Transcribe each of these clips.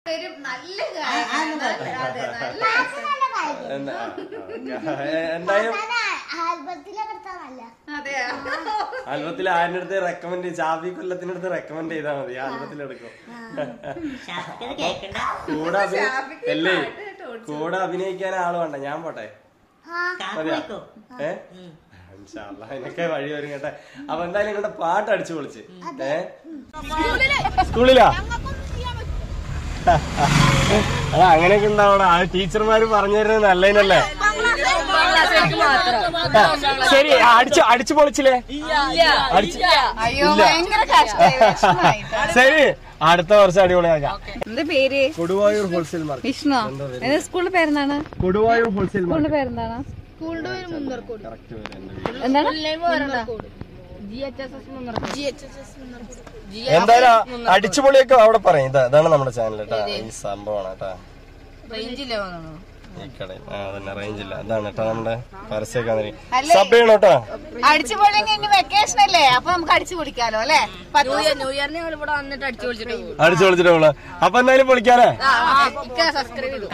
ഒരു നല്ല ഗായകനാണ്. അതെ, നല്ല എന്താ ആ, ഓക്കേ. ഏ, എന്തായാലും ആൽബത്തിലൊക്കെ എടുത്താ നല്ല അതെയോ ആൽബത്തിൽ ആരുടെ അടുത്ത് റെക്കമെൻഡ് ചാബി കൊല്ലത്തിന്റെ അടുത്ത് റെക്കമെൻഡ് ചെയ്താൽ മതി ആൽബത്തിൽ എടുക്കും ശാസ്ത്രീയ കേൾക്കണ്ട കൂടെ അഭി- ഷാഫിക്ക് അല്ലേ പാട്ട് കേട്ടോ. കൂടെ അഭിനയിക്കാൻ ആള് വേണ്ട ഞാൻ പോട്ടെ കാക്കു മതിയോ വെക്കോ ഏ ഇൻഷാ അല്ലാ, അതിനൊക്കെ വഴി വരും കേട്ടെ അപ്പൊ എന്തായാലും ഇങ്ങോട്ട് പാട്ട് അടിച്ചു പൊളിച്ച് ഏ സ്കൂളിലാ അതാ അങ്ങനെയൊക്കെ ഉണ്ടാവണം ആ ടീച്ചർമാര് പറഞ്ഞു തരുന്നത് നല്ലതിനല്ലേ ശരി അടിച്ചു അടിച്ചു പൊളിച്ചില്ലേ അടിച്ചു അയ്യോ ഭയങ്കര കഷ്ടമായി വിഷമായി. ശരി അടുത്ത വർഷം അടിപൊളിയാക്കാം എന്താ പേര് കൊടുവായൂർ ഹോൾസെയിൽ മാർക്കറ്റ് വിഷ്ണു ഏത് സ്കൂളിന്റെ പേരെന്താണ് കൊടുവായൂർ ഹോൾസെയിൽ സ്കൂളിന്റെ പേരെന്താണ് കറക്റ്റ് വരെ എന്റെ വീട്. എന്താണ് എന്തായാലും അടിച്ചുപൊളിയൊക്കെ അവിടെ പറയും ഇതാ ഇതാണ് നമ്മുടെ ചാനൽ കേട്ടാ ഈ സംഭവമാണ് കേട്ടാ ഈ കടയിൽ ആ അതന്നെ റേഞ്ച് ഇല്ല അതാണ് കേട്ടോ നമ്മുടെ പരസ്യമൊക്കെ സബ് ചെയ്യണം കേട്ടോ അടിച്ചു പൊളിയെങ്കിൽ ഇനി വെക്കേഷൻ അല്ലേ അപ്പൊ നമുക്ക് അടിച്ചു പൊളിക്കാലോ അല്ലേ ന്യൂ ഇയർ ന്യൂ ഇയറിന് ഞങ്ങൾ ഇവിടെ വന്നിട്ട് അടിച്ചു വിളിച്ചിട്ട് പോകും അടിച്ചു പൊളിച്ചിട്ട് പോള് അപ്പൊ എന്തായാലും പൊളിക്കാനേ സബ്സ്ക്രൈബ് ചെയ്തു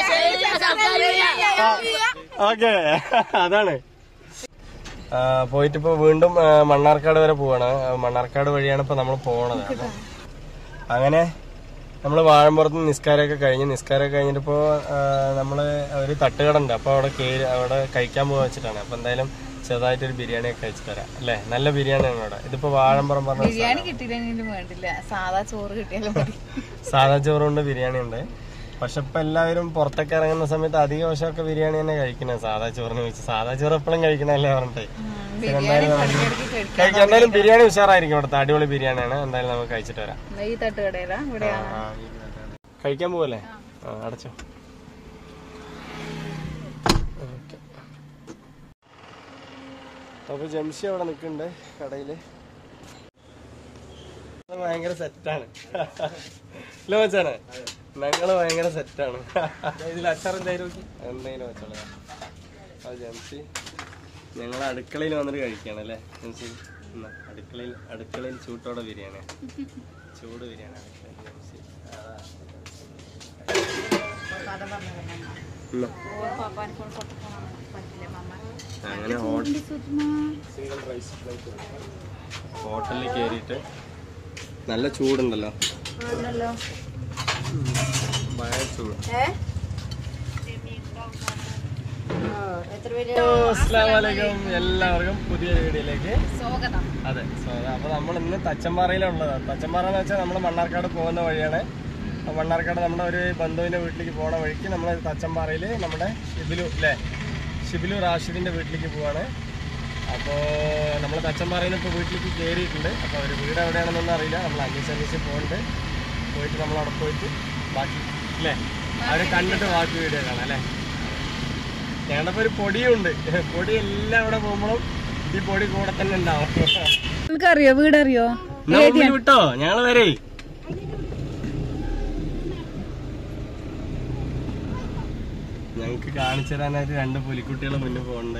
ഓക്കെ അതാണ് ആ, പോയിട്ടിപ്പോ വീണ്ടും ആ, മണ്ണാർക്കാട് വരെ പോവാണ് ആ, മണ്ണാർക്കാട് വഴിയാണ് ഇപ്പൊ നമ്മൾ പോണത് അപ്പൊ അങ്ങനെ നമ്മള് വാഴമ്പുറത്ത് നിസ്കാരമൊക്കെ കഴിഞ്ഞ് നിസ്കാരമൊക്കെ കഴിഞ്ഞിട്ടിപ്പോ ആ, നമ്മള് ഒരു തട്ടുകട ഉണ്ട് അപ്പൊ അവിടെ കേറി അവിടെ കഴിക്കാൻ പോകാൻ വെച്ചിട്ടാണ് അപ്പൊ എന്തായാലും ചെറുതായിട്ടൊരു ബിരിയാണി ഒക്കെ കഴിച്ചു തരാം അല്ലേ നല്ല ബിരിയാണിയാണ് അവിടെ ഇതിപ്പോ വാഴമ്പുറം പറഞ്ഞ ബിരിയാണി കിട്ടിയില്ലെങ്കിലും വേണ്ടില്ല സാധാ ചോറ് കിട്ടിയാലും മതി സാധാ ചോറുണ്ട് ബിരിയാണി ഉണ്ട് പക്ഷെ ഇപ്പൊ എല്ലാവരും പുറത്തൊക്കെ ഇറങ്ങുന്ന സമയത്ത് അധിക വശമൊക്കെ ബിരിയാണി തന്നെ കഴിക്കുന്നത് സാധാ ചോറിന് വെച്ച് സാധാ ചോറ് എപ്പോഴും കഴിക്കണല്ലേ പറഞ്ഞിട്ട് ബിരിയാണി ഇടയ്ക്കിടയ്ക്ക് കഴിക്കാം കഴിക്കാം എന്തായാലും ബിരിയാണി ഉഷാറായിരിക്കും ഇവിടുത്തെ അടിപൊളി ബിരിയാണിയാണ് എന്തായാലും നമുക്ക് കഴിച്ചിട്ട് വരാം ഈ തട്ടുകടയിലാ ഇവിടെയാണ് ആ, ഈ കഴിക്കാൻ പോവല്ലേ ആ അടച്ചോ ഓക്കെ അപ്പൊ ജംഷി അവിടെ നിൽക്കുന്നുണ്ട് കടയില് അത് ഭയങ്കര സെറ്റാണ് ഇല്ല വെച്ചാണ് ഞങ്ങള് ഭയങ്കര സെറ്റാണ് ഇതിൽ അച്ചാർ എന്തായാലും എന്തെങ്കിലും വെച്ചോളാം അത് ജംഷി ഞങ്ങൾ അടുക്കളയിൽ വന്നിട്ട് കഴിക്കുകയാണ് അല്ലേ ജംഷി എന്നാ, അടുക്കളയിൽ അടുക്കളയിൽ ചൂട്ടോടെ ബിരിയാണി ചൂട് ബിരിയാണി അടുക്കളയിൽ ജംഷി അതാ. ഇല്ല. അങ്ങനെ ഹോട്ടലിൽ കയറിയിട്ട് നല്ല ചൂടുണ്ടല്ലോ ഉം. ഭയങ്കര ചൂട് അസ്സലാമലൈക്കും എല്ലാവർക്കും പുതിയ വീഡിയോയിലേക്ക് സ്വാഗതം അതെ സോ അപ്പൊ നമ്മൾ ഇന്ന് തച്ചമ്പാറയിലുള്ളത് തച്ചമ്പാറ എന്ന് വെച്ചാൽ നമ്മൾ മണ്ണാർക്കാട് പോകുന്ന വഴിയാണ് അപ്പൊ മണ്ണാർക്കാട് നമ്മുടെ ഒരു ബന്ധുവിന്റെ വീട്ടിലേക്ക് പോണ വഴിക്ക് നമ്മൾ തച്ചമ്പാറയിൽ നമ്മുടെ ഷിബിലു അല്ലേ ഷിബിലു റാഷിദിന്റെ വീട്ടിലേക്ക് പോവാണ് അപ്പോൾ നമ്മൾ തച്ചമ്പാറയിൽ ഇപ്പോൾ വീട്ടിലേക്ക് കയറിയിട്ടുണ്ട് അപ്പോൾ അവർ വീട് എവിടെയാണെന്നൊന്നും അറിയില്ല നമ്മൾ അന്വേഷിച്ച് അന്വേഷിച്ച് പോകുന്നുണ്ട് പോയിട്ട് നമ്മൾ അവിടെ പോയിട്ട് ബാക്കി അല്ലേ അവരെ കണ്ടിട്ട് ബാക്കി വീഡിയോ കാണാം അല്ലേ ഞങ്ങളുടെ ഒരു പൊടിയുണ്ട് പൊടി എല്ലാം ഇവിടെ പോകുമ്പോഴും ഈ പൊടി കൂടെ തന്നെ ഉണ്ടാവും നിനക്കറിയോ വീടറിയോ എന്നാ മുമ്പിൽ വിട്ടോ ഞങ്ങള് വരേ ഞങ്ങക്ക് കാണിച്ചു തരാനായിട്ട് രണ്ട് പുലിക്കുട്ടികൾ മുന്നേ പോകണ്ടേ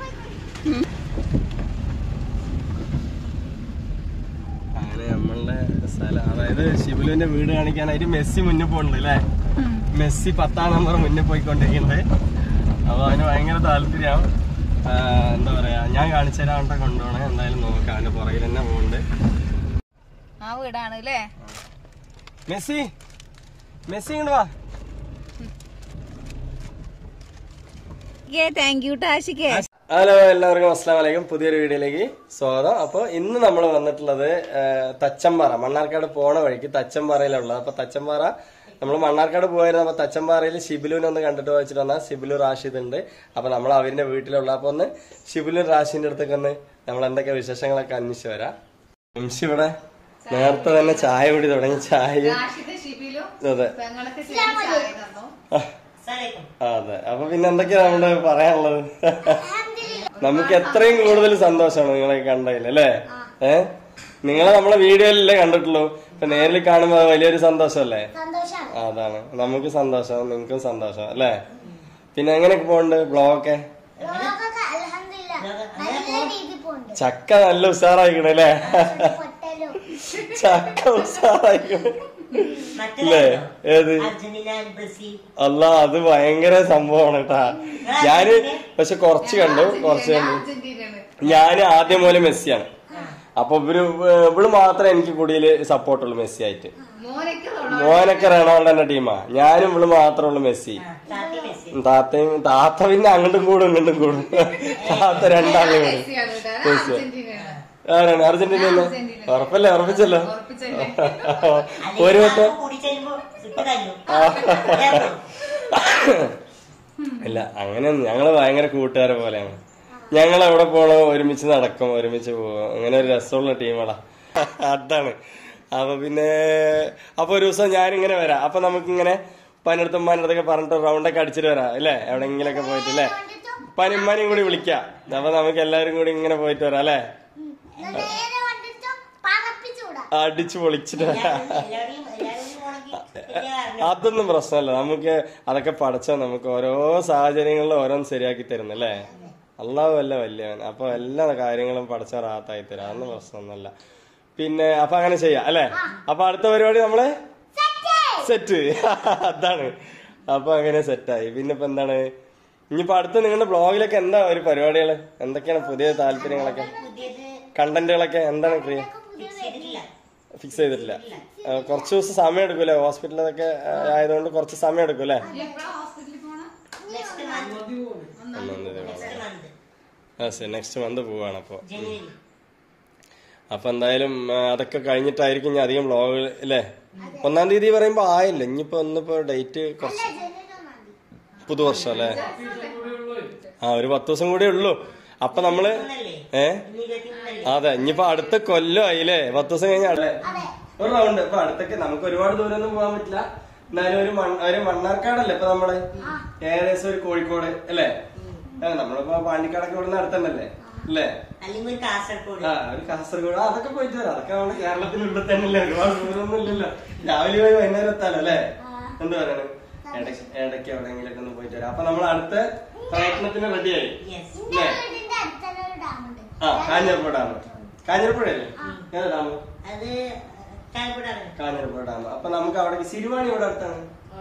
അങ്ങനെ നമ്മളുടെ സ്ഥലം അതായത് ശിവലുവിന്റെ വീട് കാണിക്കാനായിട്ട് മെസ്സി മുന്നേ പോകണ്ട് അല്ലേ മെസ്സി പത്താം നമ്പർ മുന്നേ പോയിക്കൊണ്ടിരിക്കുന്നുണ്ട് അപ്പൊ അവന് ഭയങ്കര താല്പര്യമാണ് എന്താ പറയാ ഞാൻ കാണിച്ചു തരാണ്ട് കൊണ്ടുപോകണേ എന്തായാലും നോക്കാം അവന്റെ പുറകിൽ തന്നെ പോകുന്നുണ്ട് ആ വീടാണ് അല്ലേ മെസ്സി മെസ്സി ഇങ്ങോട്ട് വാ താങ്ക് യു ടാശിക്കേ ഹലോ എല്ലാവർക്കും അസ്സാം വലൈക്കും പുതിയൊരു വീഡിയോയിലേക്ക് സ്വാഗതം അപ്പോൾ ഇന്ന് നമ്മൾ വന്നിട്ടുള്ളത് ആ, തച്ചമ്പാറ മണ്ണാർക്കാട് പോണ വഴിക്ക് തച്ചമ്പാറയിലുള്ളത് അപ്പൊ തച്ചമ്പാറ നമ്മൾ മണ്ണാർക്കാട് പോയായിരുന്നു അപ്പൊ തച്ചമ്പാറയിൽ ഷിബിലുവിനെ ഒന്ന് കണ്ടിട്ട് വെച്ചിട്ട് വന്നാൽ ഷിബിലു റാഷിദ് ഉണ്ട് അപ്പൊ നമ്മൾ അവരുടെ വീട്ടിലുള്ള അപ്പൊ ഒന്ന് ഷിബിലു റാഷിന്റെ അടുത്തൊക്കെ ഒന്ന് നമ്മൾ എന്തൊക്കെ വിശേഷങ്ങളൊക്കെ അന്വേഷിച്ച് വരാം നിമിഷ ഇവിടെ നേരത്തെ തന്നെ ചായ കൂടി തുടങ്ങി ചായ അതെ ആ, അസ്സലാമലൈക്കും അതെ അപ്പൊ പിന്നെ എന്തൊക്കെയാ നമ്മള് പറയാനുള്ളത് നമുക്ക് എത്രയും കൂടുതൽ സന്തോഷമാണ് നിങ്ങളെ കണ്ടതിൽ അല്ലേ ഏ നിങ്ങളെ നമ്മളെ വീഡിയോയിലല്ലേ കണ്ടിട്ടുള്ളൂ ഇപ്പൊ നേരിൽ കാണുമ്പോ അത് വലിയൊരു സന്തോഷമല്ലേ സന്തോഷാണ് അതാണ് നമുക്ക് സന്തോഷം നിങ്ങൾക്കും സന്തോഷം അല്ലേ പിന്നെ എങ്ങനെയൊക്കെ പോണ്ട് ബ്ലോഗൊക്കെ ലോകമൊക്കെ അൽഹംദുലില്ലാ നല്ല രീതിയിൽ പോകുന്നുണ്ട് ചക്ക നല്ല ഉഷാറായിക്കണ അല്ലേ പൊട്ടലും ചക്ക ഉഷാറായിക്കണ ഇല്ലേ ഏത് അർജന്റീന ബ്രസീൽ അല്ല അത് ഭയങ്കര സംഭവമാണ് കേട്ടാ ഞാന് പക്ഷെ കുറച്ച് കണ്ടു കുറച്ച് കണ്ടു ഞാൻ ആദ്യം പോലെ മെസ്സിയാണ് അപ്പൊ ഇവര് ഇവള് മാത്രമേ എനിക്ക് കൂടുതൽ സപ്പോർട്ടുള്ളൂ മെസ്സി ആയിട്ട് മോനൊക്കെ റൊണാൾഡോന്റെ ടീമാ ഞാനും ഇവള് മാത്രമേ ഉള്ളൂ മെസ്സി താത്തി മെസ്സി താത്തയും താത്ത പിന്നെ അങ്ങോട്ടും കൂടും ഇങ്ങോട്ടും കൂടും താത്ത രണ്ടാളും കൂടും മെസ്സി ആരാണ് അർജന്റീന അല്ലേ ഉറപ്പല്ലേ ഉറപ്പിച്ചല്ലോ ഒരു വട്ടം കൂടി ചെല്ലുമ്പോ ഇട്ട് കഴിഞ്ഞു ഇല്ല അങ്ങനെ ഞങ്ങള് ഭയങ്കര കൂട്ടുകാരെ പോലെയാണ് ഞങ്ങൾ എവിടെ പോണോ ഒരുമിച്ച് നടക്കും ഒരുമിച്ച് പോവും അങ്ങനെ ഒരു രസമുള്ള ടീമാടാ അതാണ് അപ്പൊ പിന്നെ അപ്പൊ ഒരു ദിവസം ഞാനിങ്ങനെ വരാം അപ്പൊ നമുക്കിങ്ങനെ പനിടത്തും പനിടത്തൊക്കെ പറഞ്ഞിട്ട് റൗണ്ടൊക്കെ അടിച്ചിട്ട് വരാം അല്ലേ എവിടെങ്കിലൊക്കെ പോയിട്ട് അല്ലേ പനിമ്മനെയും കൂടി വിളിക്കാം അപ്പൊ നമുക്ക് എല്ലാവരും കൂടി ഇങ്ങനെ പോയിട്ട് വരാം അല്ലേ നേരെ വന്നിട്ട് പറപ്പിച്ചുകൂടാ അടിച്ചു പൊളിച്ചിട്ട് വരാം എല്ലാവരെയും എല്ലാവരും പോണെങ്കിൽ വലിയ കാരണം. അതൊന്നും പ്രശ്നമല്ല നമുക്ക് അതൊക്കെ പഠിച്ചോ നമുക്ക് ഓരോ സാഹചര്യങ്ങളിലും ഓരോന്ന് ശരിയാക്കി തരുന്നു അല്ലേ അള്ളാഹു അല്ല വലിയവൻ അപ്പൊ എല്ലാ കാര്യങ്ങളും പഠിച്ച റാത്തായി തരാം അതൊന്നും പ്രശ്നമൊന്നുമല്ല പിന്നെ അപ്പൊ അങ്ങനെ ചെയ്യാം അല്ലേ അപ്പൊ അടുത്ത പരിപാടി നമ്മള് സെറ്റ് അതാണ് അപ്പൊ അങ്ങനെ സെറ്റായി പിന്നെ ഇപ്പൊ എന്താണ് ഇനിയിപ്പോ അടുത്ത നിങ്ങളുടെ ബ്ലോഗിലൊക്കെ എന്താ ഒരു പരിപാടികള് എന്തൊക്കെയാണ് പുതിയ താല്പര്യങ്ങളൊക്കെ പുതിയത് കണ്ടന്റുകളൊക്കെ എന്താണ് ക്രിയ ഫിക്സ് ചെയ്തിട്ടില്ല ഫിക്സ് ചെയ്തിട്ടില്ല ആ, കുറച്ച് ദിവസം സമയം എടുക്കൂലേ ഹോസ്പിറ്റലൊക്കെ ആയതുകൊണ്ട് കുറച്ച് സമയം എടുക്കൂലേ നെക്സ്റ്റ് മന്ത് ഒന്നാം തീയതി നെക്സ്റ്റ് മന്ത് ആ ശരി നെക്സ്റ്റ് മന്ത് പോവാണ് അപ്പോൾ ജനുവരി അപ്പൊ എന്തായാലും ആ, അതൊക്കെ കഴിഞ്ഞിട്ടായിരിക്കും ഇനി അധികം വ്ളോഗ് അല്ലേ ഒന്നാം തീയതി പറയുമ്പോ ആയില്ല ഇനിയിപ്പോ ഒന്നിപ്പോ ഡേറ്റ് കുറച്ച് പുതുവർഷം അല്ലേ ആ ഒരു പത്ത് ദിവസം കൂടെ ഉള്ളൂ അപ്പൊ നമ്മള് ഒന്നല്ലേ ഏ ഇന്ന് ഇരുപത്തി മൂന്നല്ലേ അതെ ഇനിയിപ്പോ അടുത്ത കൊല്ലം ആയില്ലേ പത്ത് ദിവസം കഴിഞ്ഞാലേ ഒരു റൗണ്ട് ഇപ്പൊ അടുത്തൊക്കെ നമുക്ക് ഒരുപാട് ദൂരം ഒന്നും പോകാൻ പറ്റില്ല എന്നാലും ഒരു മൺ- ഒരു മണ്ണാർക്കാടല്ലേ ഇപ്പൊ നമ്മള് ഏകദേശം ഒരു കോഴിക്കോട് അല്ലേ ഏ, നമ്മളിപ്പോ പാണ്ടിക്കാടൊക്കെ ഇവിടുന്ന് അടുത്തന്നല്ലേ അല്ലേ അല്ലെങ്കിൽ ഒരു കാസർഗോഡ് ആ ഒരു കാസർഗോഡ് ആ, അതൊക്കെ പോയിട്ട് വരാം അതൊക്കെ നമ്മുടെ കേരളത്തിനുള്ളിൽ തന്നെയല്ലേ ഒരുപാട് ദൂരമൊന്നും ഇല്ലല്ലോ രാവിലെ പോയി വൈകുന്നേരം എത്താലോ അല്ലേ എന്ത് പറയണേ ഇടയ്ക്ക് ഇടയ്ക്ക് എവിടെയെങ്കിലൊക്കെ ഒന്ന് പോയിട്ട് വരാം അപ്പൊ നമ്മൾ അടുത്ത പ്രയത്നത്തിന് റെഡിയായി യെസ് അല്ലേ വീടിന്റെ അടുത്തുള്ള ഒരു ഡാമുണ്ട് ആ കാഞ്ഞിരപ്പുഴ ഡാം കാഞ്ഞിരപ്പുഴയല്ലേ ഏതാ ഡാം അത് കായപ്പെടാണ് കാഞ്ഞിരപ്പുഴ ഡാം അപ്പൊ നമുക്ക് അവിടെ സിരുവാണി ഇവിടെ അടുത്താണ്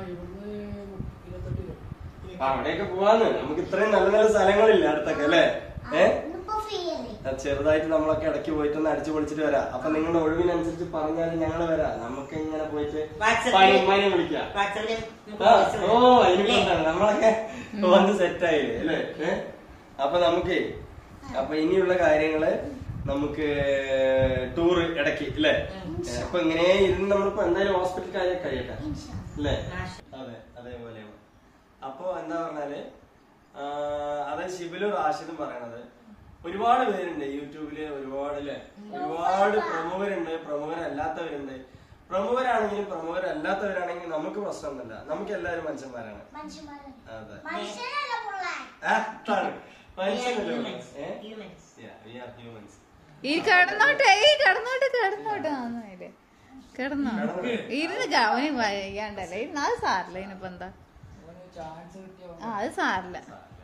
ആ, അവിടെയൊക്കെ പോവാന്ന് നമുക്ക് ഇത്രയും നല്ല നല്ല സ്ഥലങ്ങളില്ല അടുത്തൊക്കെ അല്ലേ ഏഹ് ഇന്നിപ്പോ ഫ്രീ അല്ലേ അത് ചെറുതായിട്ട് നമ്മളൊക്കെ ഇടയ്ക്ക് പോയിട്ട് ഒന്ന് അടിച്ചു പൊളിച്ചിട്ട് വരാം അപ്പൊ നിങ്ങളുടെ ഒഴിവിനനുസരിച്ച് പറഞ്ഞാൽ ഞങ്ങൾ വരാം നമുക്ക് ഇങ്ങനെ പോയിട്ട് വാട്സപ്പില് പണിമാനെ വിളിക്കാം വാട്സപ്പില് ആ, ഓ അതിനിപ്പോ എന്താണ് നമ്മളൊക്കെ വന്ന് സെറ്റ് ആയില്ലേ അല്ലേ ഏ? അപ്പൊ നമുക്ക് അപ്പൊ ഇനിയുള്ള കാര്യങ്ങള് നമുക്ക് ടൂർ ഇടയ്ക്ക് അല്ലേ അപ്പൊ ഇങ്ങനെ ഇരുന്ന് നമ്മളിപ്പോ എന്തായാലും ഹോസ്പിറ്റൽ കാര്യം കഴിയട്ടെ അല്ലേ അതെ അതേപോലെയാണ് അപ്പൊ എന്താ പറഞ്ഞാല് ആ, അതെ ഷിബിലും റാഷിദും പറയണത് ഒരുപാട് പേരുണ്ട് യൂട്യൂബില് ഒരുപാട് അല്ലേ ഒരുപാട് പ്രമുഖരുണ്ട് പ്രമുഖരല്ലാത്തവരുണ്ട് പ്രമുഖരാണെങ്കിലും പ്രമുഖരല്ലാത്തവരാണെങ്കിലും നമുക്ക് പ്രശ്നമൊന്നുമില്ല നമുക്ക് എല്ലാവരും മനുഷ്യന്മാരാണ് മനുഷ്യന്മാരാണ് അതെ മനുഷ്യനല്ല പുള്ളാൻ അതാണ് മനുഷ്യനല്ലേ ഹ്യൂമൻസ് ഏ? Humans Yeah, we are humans. ഈ കിടന്നോട്ടെ ഈ കിടന്നോട്ട് കിടന്നോട്ട് നന്നായില്ലേ കിടന്നോ ഇരുന്ന് ക- അവന് വയ്യാണ്ടല്ലേ ഇരുന്ന് അത് സാറില്ല ഇനിയിപ്പോ എന്താ ആ അത് സാറില്ല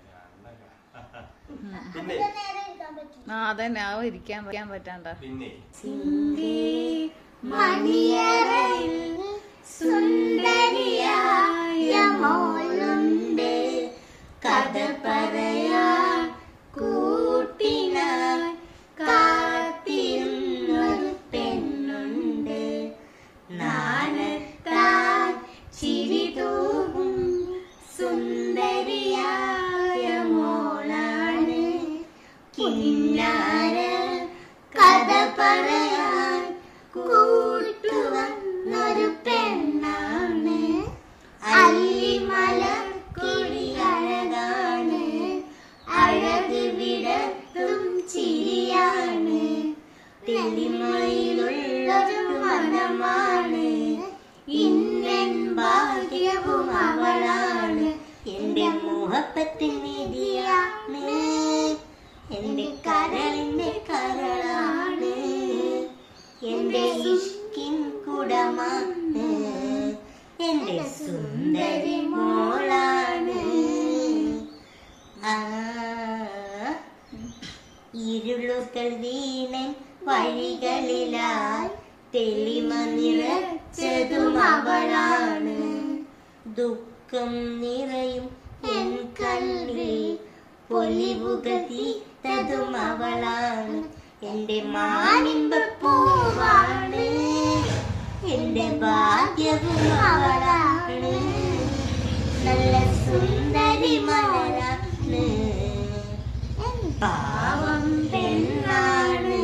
പിന്നെ നേരെ ഇരിക്കാൻ പറ്റും ആ അതന്നെ ആ ഇരിക്കാൻ ഇരിക്കാൻ പറ്റാണ്ട പിന്നെ മണിയറയിൽ സുന്ദരിയായ മോളുണ്ട് കഥ പറയാൻ കൂട്ടിനായി കാത്തിരുന്നൊരു പെണ്ണുണ്ട് നാണത്താൽ ചിരി തൂകും സുന്ദരിയായ മോളാണ് കിന്നാര കഥ പറയാൻ കൂട്ടുവന്നൊരു പെണ്ണാണ് അല്ലിമല കുടി അഴകാണ് അഴക് വിടത്തും ചിരിയാണ് തെളിമയിലുള്ളൊരു മനമാണ് ഇന്നൻ ഭാഗ്യവും അവളാണ് എന്റെ മുഹപ്പത്തിൻ നിധിയാണ് എന്റെ കരളിന്റെ കരളാണ് എന്റെ ഇഷ്കിൻ കുടമാണ് എന്റെ സുന്ദരി മോളാണ് ആ ഇരുളുകൾ വീണൻ വഴികളിലായി തെളിമ നിറച്ച വച്ചതും അവളാണ് ദുഃഖം നിറയും എൻ കൽവിൽ പൊലിവുകൾ തീർത്തതും അവളാണ് എന്റെ മാനിമ്പൂവാണ് എന്റെ ഭാഗ്യവും അവളാണ് നല്ല സുന്ദരി മലരാണ് പാവം പെണ്ണാണ്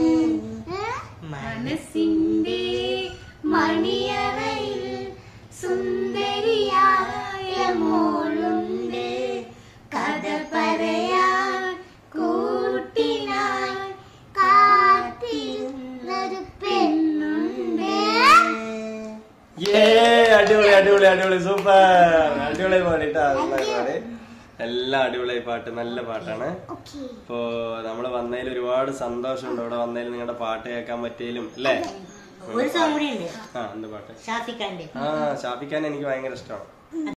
മനസ്സിന്റെ മണിയറയിൽ സുന്ദരിയായ മോളുണ്ട് കഥ പറയാൻ കൂട്ടിനായി കാത്തിരുന്നൊരു പെണ്ണുണ്ട് ഏ അടിപൊളി അടിപൊളി അടിപൊളി സൂപ്പർ അടിപൊളി പാടിട്ടാ നന്നായി പാടി എല്ലാം അടിപൊളിയായി പാട്ട് നല്ല പാട്ടാണ് ഇപ്പോ നമ്മള് വന്നതിൽ ഒരുപാട് സന്തോഷമുണ്ട് ഇവിടെ വന്നതിൽ നിങ്ങളുടെ പാട്ട് കേൾക്കാൻ പറ്റിയാലും അല്ലേ ഒരു സോങ് കൂടി ഉണ്ട് ആ എന്ത് പാട്ട് ഷാഫിഖാന്റെ ആ ഷാഫിക്കാൻ എനിക്ക് ഭയങ്കര ഇഷ്ടമാണ്